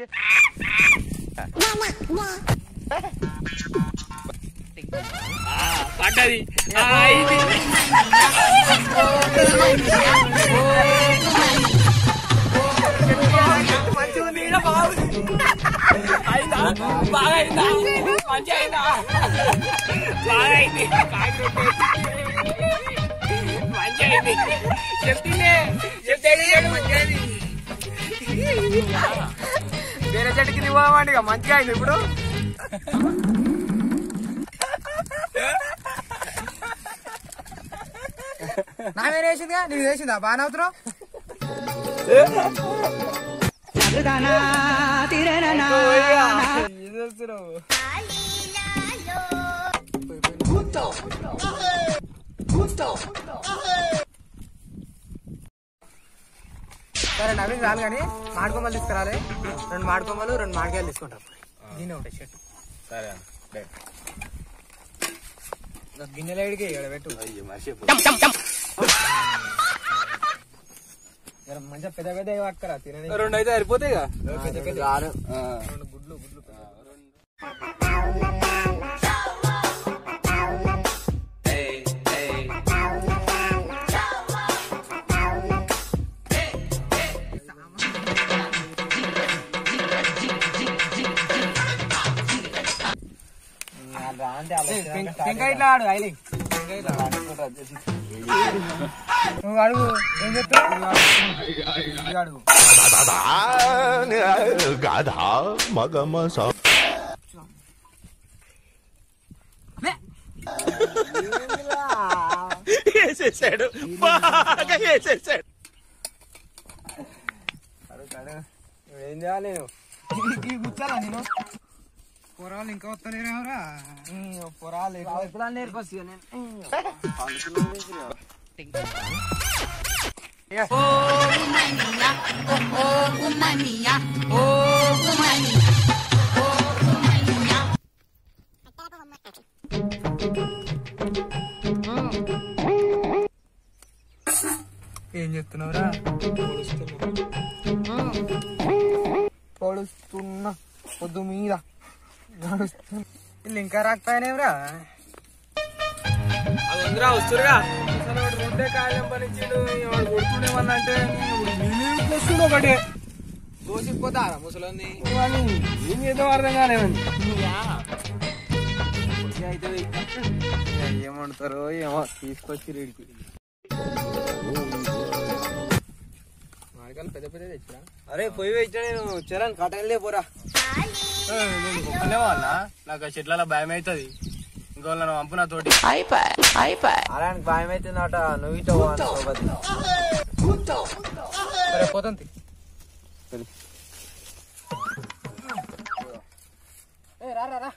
పడ్డది ఆ, ఇది. మంచిగా ఉంది ఈడ బాగుంది. అయిందా బాగా అయిందా మంచిగా అయిందా బాగా అయింది కాకి రొట్టె మంచిగా అయింది చెప్తే చెప్తే మంచిగా అయింది వేరే చెట్టుకి ఇవ్వమండి ఇక మంచిగా అయింది ఇప్పుడు నా వేరే వేసిందిగా నీకు వేసిందా బాగా నవ్వుతున్నావు ఏం చేస్తున్నావు సరే నవీన్ రాను కానీ మాడుకొమ్మలు తీసుకురాలి రెండు మాడుకొమ్మలు రెండు మామిడికాయలు తీసుకుంటాం దీనే ఉంటాయి షర్ట్ సరే గిన్నెల ఏడికి ఇక్కడ పెట్టు జర మంచిగా పెద్ద పెద్ద పట్టుకురా తినని రెండు అయితే సరిపోతాయి పెద్ద పెద్ద రెండు గుడ్లు గుడ్లు ఇంకా ఇట్లా ఆడు ఐలి నువ్వు అడుగు ఏం చెప్తావు అడుగు గాధా మగమ వేసేసాడు బాగా వేసేసాడు ఏం చేయాలి నేను కూర్చోాలా నేను పొరాలు ఇంకా వస్తలేరేమరా పొరాలు ఎప్పుడు నేర్పొస్తా నేను ఏం చెప్తున్నావురా పొడుస్తున్నా పొద్దు మీద నడుస్తున్నా వీళ్ళు ఇంకా రాకపోయానేమ్రా అది ఉందిరా వస్తురుగా అసలు వాడు రెండే కాయం పనిచ్చిండు వాడు కొడుతుండేమన్నా అంటే మిలియన్ వస్తుండు ఒకటి దోసిపోతారా ముసలి వాడిని ఏం చేద్దాం అర్థం కాలేదండి ఏమంటారో ఏమో తీసుకొచ్చి రేడికి మార్గాలు పెద్ద పెద్ద తెచ్చిరా అరే పోయి పెట్టా నేను చరణ్ కట్టలే పోరా ఒక్కనే వాళ్ళ నాకు ఆ చెట్ల భయం అవుతుంది ఇంకో నన్ను పంపు నా తోటి అలాంటి భయం అవుతుందట నువ్వు ఇటో సరే పోతుంది ఏ రా రా రా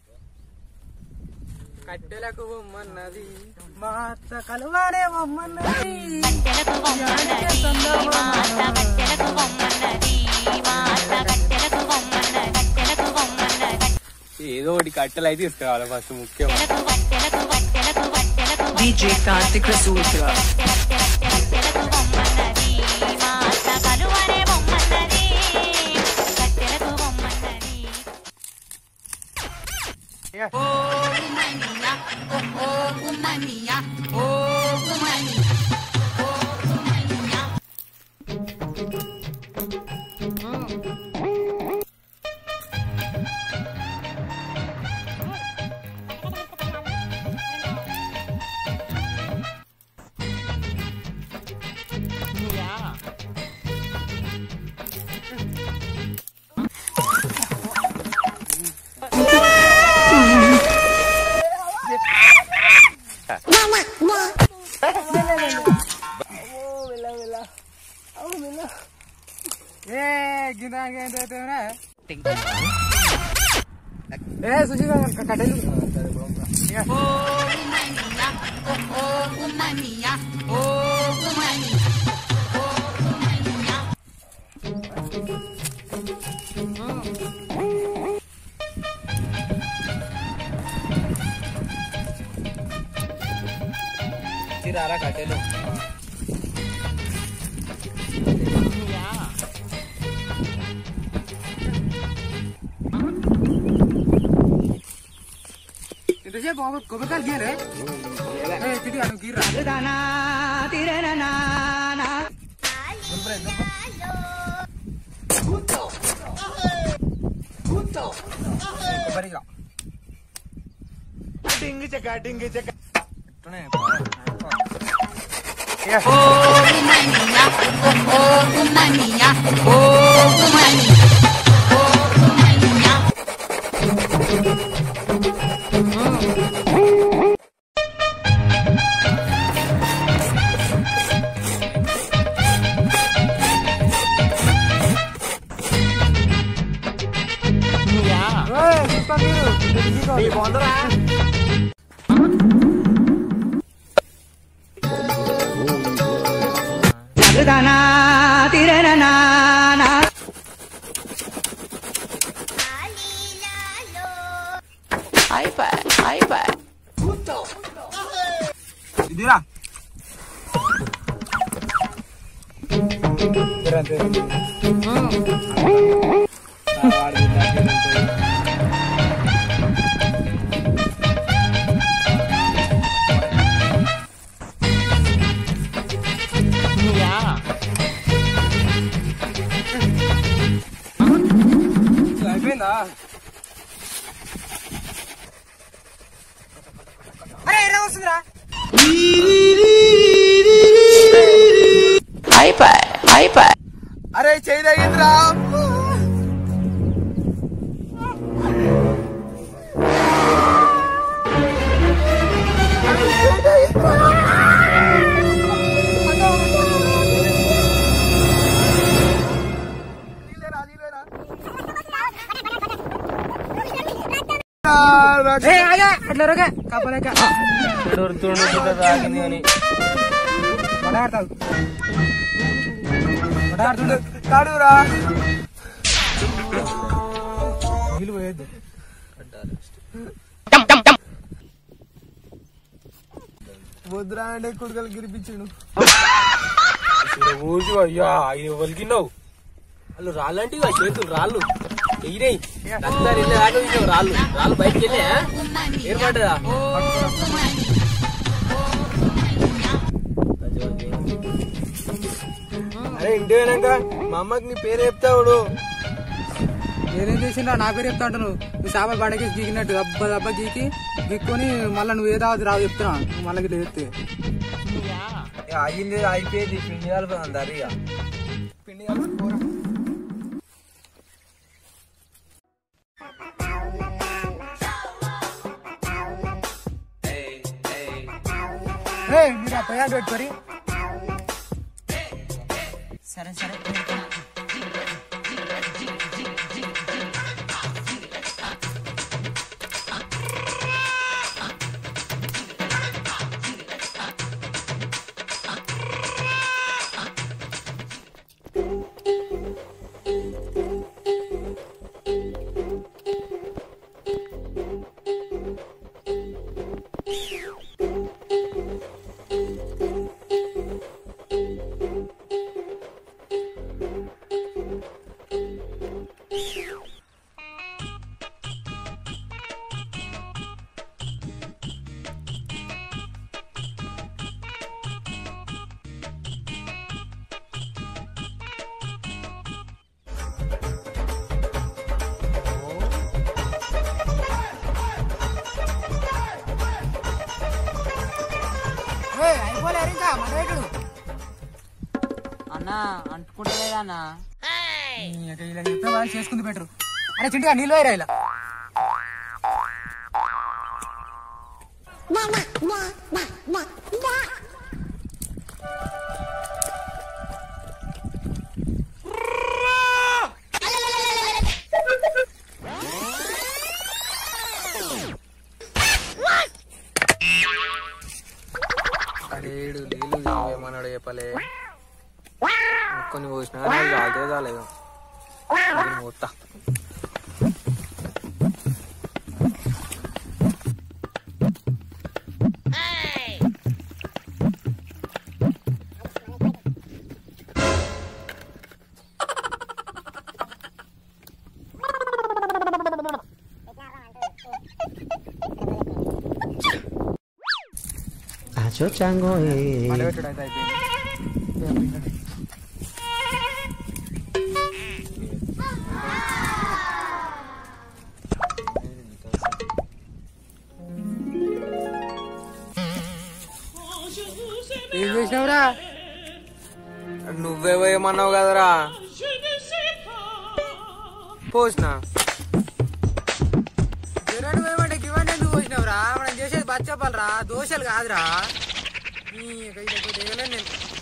కట్టెలకు బొమ్మన్నది మా అత్త కలువారే బొమ్మన్నది కట్టెలకు బొమ్మన్నది మా అత్త కట్టెలకు బొమ్మన్నది మా అత్త కట్టెలకు బొమ్మన్నది కట్టెలకు బొమ్మన్నది ఏదో ఒకటి కట్టెలు అయితే తీసుకురావాలి ఫస్ట్ ముఖ్యం కట్టెలకు కట్టెలకు కట్టెలకు కట్టెలకు DJ Kartik Rasultra. కట్టెలకు బొమ్మన్నది మా అత్త కలువనే బొమ్మన్నది కట్టెలకు బొమ్మన్నది ఏ గిదానికి ఏంటైతేరా ఏ సుశీల కట్టెలు రారా కట్టెలు ఇంతసేపు కొబ్బరి- కొబ్బరికాయలు గీయలే ఏ, చిటిగా నువ్వు గీర్రా కొబ్బరిగా ఇట్లనే. ఏయ్, చూసుకో మీరు. చూసుకో. ఇదిరా అయిపోయిందా అరే ఎర్ర వస్తుందిరా అరే చేయి తగిందిరా ఏ ఆగా అట్లా రొగ కప్పలేక తాగింది అని పడాడతావు పడాడుతుండు కాడురా నీళ్ళు పోయేద్దు వద్దురా అంటే కుడుకలు గిరిపించాడు ఊరికి అయ్యా అయ్యో వలికినావు వాళ్ళు రాళ్ళంటే ఇవి చేతులు రాళ్ళు ఎగిరాయి రక్తాలు వెళ్ళే దాకా ఇవి రాళ్ళు రాళ్ళు బయటికి వెళ్ళే ఏర్పడ్డదా అరే ఇంటి పోయినాక మా అమ్మకి నీ పేరు చెప్తావుడు నేనేం చేసిండ్రా నా పేరు చెప్తా అంటాను నువ్వు చేపలు పడకేసి గీకినట్టు దబ్బ దబ్బ గీకి గీక్కొని మళ్ళీ నువ్వు ఏదాவது రావు చెప్తున్నా నువ్వు మళ్ళీ ఇట్లా చెప్తే అయ్యింది అయిపోయింది పిండి కలుపుదాం దరి ఇక పిండి కలుపుకోరా ఏ మీరు ఆ పొయ్యాలు పెట్టుకొని సరే సరే అయిపోలేరు ఇంకా మడేటుడు అన్న అంటుకుంటలేదన్నా ఇలా చెప్తే వాళ్ళు చేసుకుంది బెటర్ అరే చింటిగా నీళ్ళు వేయరా ఇలా అడేడు నీళ్ళు ఏమన్నాడు చెప్పలే కొన్ని పోసినా నాకు కాలుతో కాలేదు పోతా మళ్ళీ పెట్టుడు అయితే అయిపోయింది ఏం చేసినావురా నువ్వేవో ఏమన్నావు కదరా పోసిన జరడు ఏమంటే ఇవన్నీ ఎందుకు పోసినావురా మనం చేసేది బచ్చపాలరా దోశలు కాదురా ఈ ఇక ఇది ఒకటి దిగలేను నేను